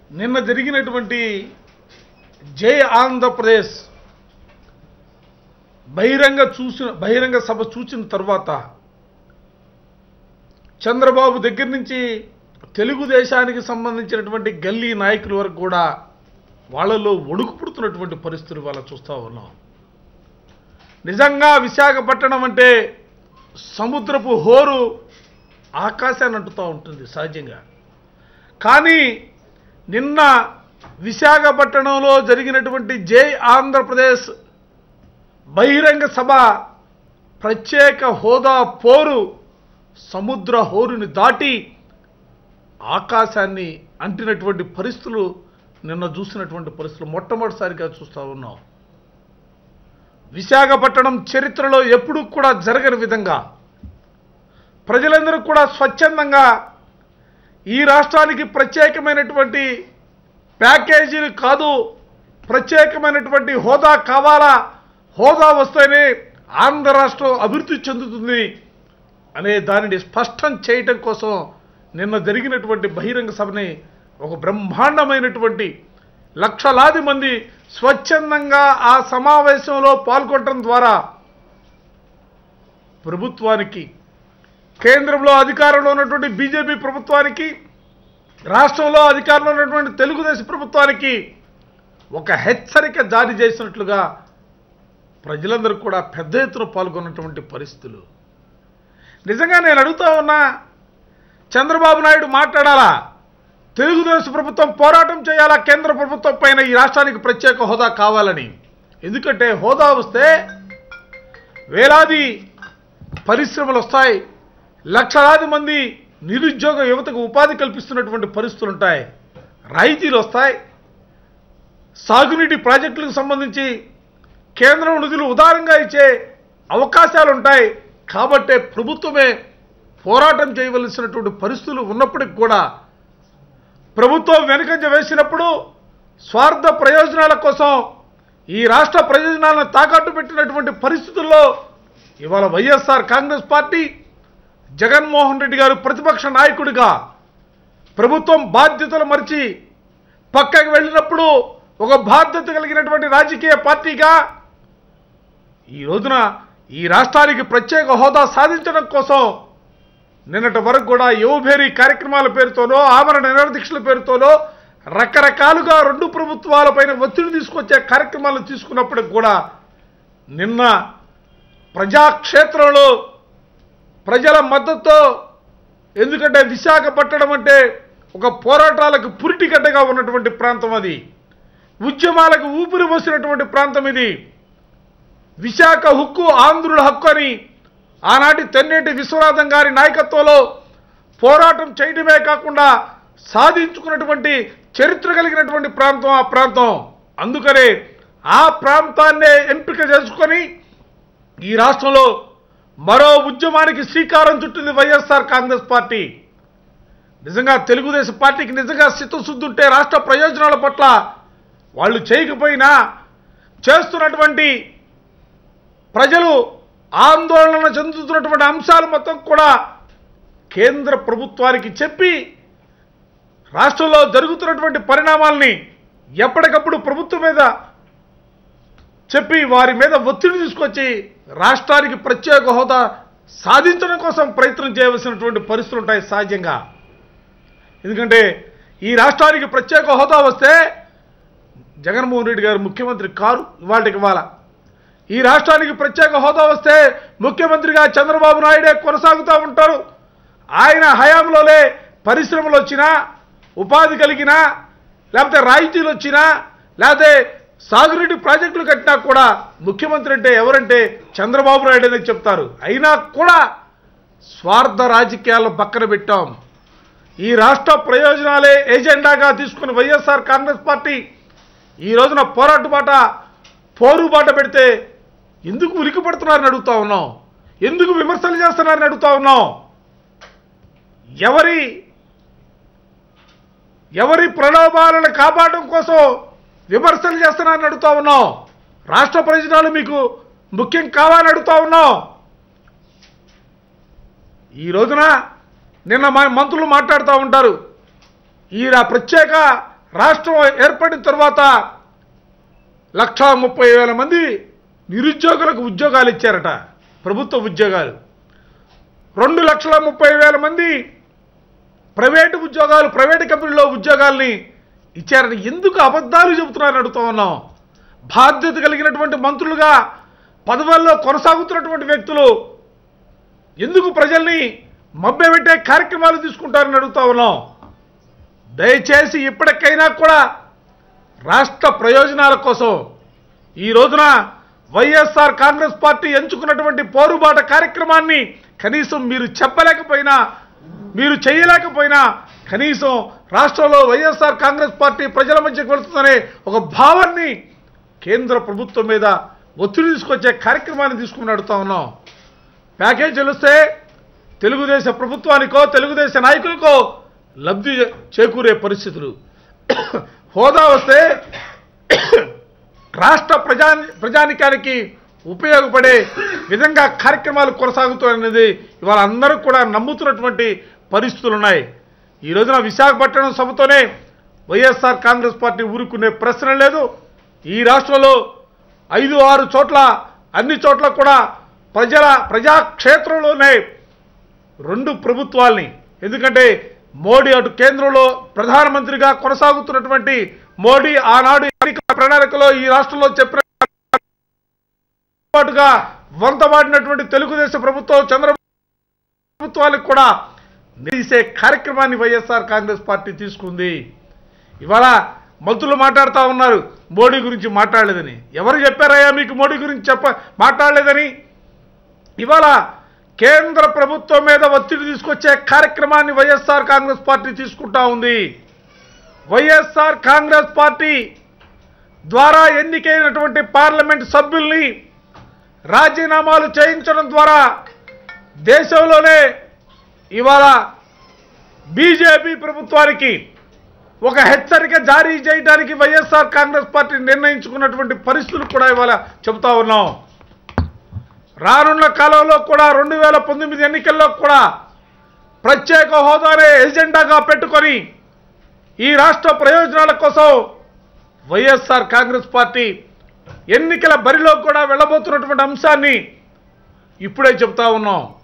నిన్న జరిగినటువంటి జై ఆంధ్రప్రదేశ్ బహిరంగ చూసిన బహిరంగ సభ చూసిన తర్వాత చంద్రబాబు దగ్గర నుంచి తెలుగుదేశానికి సంబంధించినటువంటి గల్లీ నాయకుల వరకు కూడా వాళ్ళలో ఒడుకు పుడుతున్నటువంటి పరిస్థితులు వాళ్ళ చూస్తూ ఉన్నాం నిజంగా విశాఖపట్నం అంటే సముద్రపు హోరు ఆకాశాన్ని అంటుతూ ఉంటుంది సహజంగా కానీ నిన్న విశాఖపట్నంలో జరిగినటువంటి జై ఆంధ్రప్రదేశ్ బహిరంగ సభ ప్రత్యేక హోదా పోరు సముద్ర హోరుని దాటి ఆకాశాన్ని అంటినటువంటి పరిస్థితులు నిన్న చూసినటువంటి పరిస్థితులు మొట్టమొదటిసారిగా చూస్తూ ఉన్నాం విశాఖపట్నం చరిత్రలో ఎప్పుడూ కూడా జరగని విధంగా ప్రజలందరూ కూడా స్వచ్ఛందంగా ఈ రాష్ట్రానికి ప్రత్యేకమైనటువంటి ప్యాకేజీలు కాదు ప్రత్యేకమైనటువంటి హోదా కావాలా హోదా వస్తేనే ఆంధ్ర రాష్ట్రం అభివృద్ధి చెందుతుంది అనే దానిని స్పష్టం చేయటం కోసం నిన్న జరిగినటువంటి బహిరంగ సభని ఒక బ్రహ్మాండమైనటువంటి లక్షలాది మంది స్వచ్ఛందంగా ఆ సమావేశంలో పాల్గొనడం ద్వారా ప్రభుత్వానికి కేంద్రంలో అధికారంలో ఉన్నటువంటి బీజేపీ ప్రభుత్వానికి రాష్ట్రంలో అధికారంలో ఉన్నటువంటి తెలుగుదేశం ప్రభుత్వానికి ఒక హెచ్చరిక జారీ చేసినట్లుగా ప్రజలందరూ కూడా పెద్ద ఎత్తున పాల్గొన్నటువంటి పరిస్థితులు నిజంగా నేను అడుగుతా ఉన్నా చంద్రబాబు నాయుడు మాట్లాడాలా తెలుగుదేశం ప్రభుత్వం పోరాటం చేయాలా కేంద్ర ప్రభుత్వం పైన ఈ రాష్ట్రానికి ప్రత్యేక హోదా కావాలని ఎందుకంటే హోదా వస్తే వేలాది పరిశ్రమలు వస్తాయి లక్షలాది మంది నిరుద్యోగ యువతకు ఉపాధి కల్పిస్తున్నటువంటి పరిస్థితులు ఉంటాయి రాయితీలు వస్తాయి సాగునీటి ప్రాజెక్టులకు సంబంధించి కేంద్రం నిధులు ఉదారంగా ఇచ్చే అవకాశాలు ఉంటాయి కాబట్టే ప్రభుత్వమే పోరాటం చేయవలసినటువంటి పరిస్థితులు ఉన్నప్పటికి కూడా ప్రభుత్వం వెనుకంజ వేసినప్పుడు స్వార్థ ప్రయోజనాల కోసం ఈ రాష్ట్ర ప్రయోజనాలను తాకట్టు పెట్టినటువంటి పరిస్థితుల్లో ఇవాళ YSR Congress party Jaganmohan Reddy garu ప్రతిపక్ష నాయకుడిగా ప్రభుత్వం బాధ్యతలు మరిచి పక్కకి వెళ్ళినప్పుడు ఒక బాధ్యత కలిగినటువంటి రాజకీయ పార్టీగా ఈ రోజున ఈ రాష్ట్రానికి ప్రత్యేక హోదా సాధించడం కోసం నిన్నటి వరకు కూడా యువభేరీ కార్యక్రమాల పేరుతోనో ఆమరణ నిరదీక్షల పేరుతోనో రకరకాలుగా రెండు ప్రభుత్వాలపైన ఒత్తిడి తీసుకొచ్చే కార్యక్రమాలు తీసుకున్నప్పటికి కూడా నిన్న ప్రజాక్షేత్రంలో ప్రజల మద్దతుతో ఎందుకంటే విశాఖపట్నం అంటే ఒక పోరాటాలకు పురిటిగడ్డగా ఉన్నటువంటి ప్రాంతం అది ఉద్యమాలకు ఊపిరి పోసినటువంటి ప్రాంతం ఇది విశాఖ హక్కు ఆంధ్రుల హక్కు అని ఆనాటి తెన్నేటి విశ్వనాథం గారి నాయకత్వంలో పోరాటం చేయడమే కాకుండా సాధించుకున్నటువంటి చరిత్ర కలిగినటువంటి ప్రాంతం ఆ ప్రాంతం అందుకనే ఆ ప్రాంతాన్నే ఎంపిక చేసుకొని ఈ రాష్ట్రంలో మరో ఉద్యమానికి శ్రీకారం చుట్టింది వైఎస్ఆర్ కాంగ్రెస్ పార్టీ నిజంగా తెలుగుదేశం పార్టీకి నిజంగా చిత్తశుద్ధి ఉంటే రాష్ట్ర ప్రయోజనాల పట్ల వాళ్ళు చేయకపోయినా చేస్తున్నటువంటి ప్రజలు ఆందోళన చెందుతున్నటువంటి అంశాలు మొత్తం కూడా కేంద్ర ప్రభుత్వానికి చెప్పి రాష్ట్రంలో జరుగుతున్నటువంటి పరిణామాల్ని ఎప్పటికప్పుడు ప్రభుత్వం మీద చెప్పి వారి మీద ఒత్తిడి తీసుకొచ్చి రాష్ట్రానికి ప్రత్యేక హోదా సాధించడం కోసం ప్రయత్నం చేయవలసినటువంటి పరిస్థితులు ఉంటాయి సహజంగా ఎందుకంటే ఈ రాష్ట్రానికి ప్రత్యేక హోదా వస్తే జగన్మోహన్ రెడ్డి గారు ముఖ్యమంత్రి కారు ఇవాళకి ఇవాళ ఈ రాష్ట్రానికి ప్రత్యేక హోదా వస్తే ముఖ్యమంత్రిగా చంద్రబాబు నాయుడే కొనసాగుతూ ఉంటారు ఆయన హయాంలోనే పరిశ్రమలు వచ్చినా ఉపాధి కలిగినా లేకపోతే రాయితీలు వచ్చినా లేకపోతే సాగునీటి ప్రాజెక్టులు కట్టినా కూడా ముఖ్యమంత్రి అంటే ఎవరంటే చంద్రబాబు నాయుడు అనేది చెప్తారు అయినా కూడా స్వార్థ రాజకీయాలను పక్కన పెట్టాం ఈ రాష్ట్ర ప్రయోజనాలే ఎజెండాగా తీసుకుని వైఎస్ఆర్ కాంగ్రెస్ పార్టీ ఈ రోజున పోరాట బాట పోరు బాట పెడితే ఎందుకు ఉలికి పడుతున్నారని అడుగుతా ఉన్నాం ఎందుకు విమర్శలు చేస్తున్నారని అడుగుతా ఉన్నాం ఎవరి ఎవరి ప్రలోభాలను కాపాడడం కోసం విమర్శలు చేస్తున్నారని అడుగుతా ఉన్నాం రాష్ట్ర ప్రయోజనాలు మీకు ముఖ్యం కావాలని అడుగుతా ఉన్నాం ఈ రోజున నిన్న మా మంత్రులు మాట్లాడుతూ ఉంటారు ఈ రా- ప్రత్యేక రాష్ట్రం ఏర్పడిన తర్వాత లక్షా ముప్పై వేల మంది నిరుద్యోగులకు ఉద్యోగాలు ఇచ్చారట ప్రభుత్వ ఉద్యోగాలు రెండు లక్షల ముప్పై వేల మంది ప్రైవేటు ఉద్యోగాలు ప్రైవేటు కంపెనీలో ఉద్యోగాల్ని ఇచ్చారని ఎందుకు అబద్ధాలు చెబుతున్నారని అడుగుతా ఉన్నాం బాధ్యత కలిగినటువంటి మంత్రులుగా పదవుల్లో కొనసాగుతున్నటువంటి వ్యక్తులు ఎందుకు ప్రజల్ని మభ్యపెట్టే కార్యక్రమాలు తీసుకుంటారని అడుగుతా ఉన్నాం దయచేసి ఇప్పటికైనా కూడా రాష్ట్ర ప్రయోజనాల కోసం ఈ రోజున వైఎస్ఆర్ కాంగ్రెస్ పార్టీ ఎంచుకున్నటువంటి పోరుబాట కార్యక్రమాన్ని కనీసం మీరు చెప్పలేకపోయినా మీరు చేయలేకపోయినా కనీసం రాష్ట్రంలో వైఎస్ఆర్ కాంగ్రెస్ పార్టీ ప్రజల మధ్యకు వెళుతుందనే ఒక భావాన్ని కేంద్ర ప్రభుత్వం మీద ఒత్తిడి తీసుకొచ్చే కార్యక్రమాన్ని తీసుకుని అడుగుతా ఉన్నాం ప్యాకేజీలు వస్తే తెలుగుదేశ ప్రభుత్వానికో తెలుగుదేశ నాయకులకో లబ్ధి చేకూరే పరిస్థితులు హోదా వస్తే రాష్ట్ర ప్రజా ప్రజానికానికి ఉపయోగపడే విధంగా కార్యక్రమాలు కొనసాగుతాయనేది ఇవాళ అందరూ కూడా నమ్ముతున్నటువంటి పరిస్థితులు ఉన్నాయి ఈ రోజున విశాఖపట్నం సభతోనే వైఎస్ఆర్ కాంగ్రెస్ పార్టీ ఊరుకునే ప్రశ్న లేదు ఈ రాష్ట్రంలో ఐదు ఆరు చోట్ల అన్ని చోట్ల కూడా ప్రజల ప్రజాక్షేత్రంలోనే రెండు ప్రభుత్వాల్ని ఎందుకంటే మోడీ అటు కేంద్రంలో ప్రధానమంత్రిగా కొనసాగుతున్నటువంటి మోడీ ఆనాడు ఎన్నికల ప్రణాళికలో ఈ రాష్ట్రంలో చెప్పిన పాటుగా వంతబాడినటువంటి తెలుగుదేశం ప్రభుత్వం చంద్రబాబు ప్రభుత్వాలకు కూడా నిలిసే కార్యక్రమాన్ని వైఎస్ఆర్ కాంగ్రెస్ పార్టీ తీసుకుంది ఇవాళ మంత్రులు మాట్లాడుతూ ఉన్నారు మోడీ గురించి మాట్లాడలేదని ఎవరు చెప్పారయ్యా మీకు మోడీ గురించి చెప్ప మాట్లాడలేదని ఇవాళ కేంద్ర ప్రభుత్వం మీద ఒత్తిడి తీసుకొచ్చే కార్యక్రమాన్ని వైఎస్ఆర్ కాంగ్రెస్ పార్టీ తీసుకుంటా ఉంది వైఎస్ఆర్ కాంగ్రెస్ పార్టీ ద్వారా ఎన్నికైనటువంటి పార్లమెంట్ సభ్యుల్ని రాజీనామాలు చేయించడం ద్వారా దేశంలోనే ఇవాళ బీజేపీ ప్రభుత్వానికి ఒక హెచ్చరిక జారీ చేయడానికి వైఎస్ఆర్ కాంగ్రెస్ పార్టీ నిర్ణయించుకున్నటువంటి పరిస్థితులు కూడా ఇవాళ చెబుతా ఉన్నాం రానున్న కాలంలో కూడా రెండు వేల పంతొమ్మిది ఎన్నికల్లో కూడా ప్రత్యేక హోదానే ఎజెండాగా పెట్టుకొని ఈ రాష్ట్ర ప్రయోజనాల కోసం వైఎస్ఆర్ కాంగ్రెస్ పార్టీ ఎన్నికల బరిలో కూడా వెళ్ళబోతున్నటువంటి అంశాన్ని ఇప్పుడే చెప్తా ఉన్నాం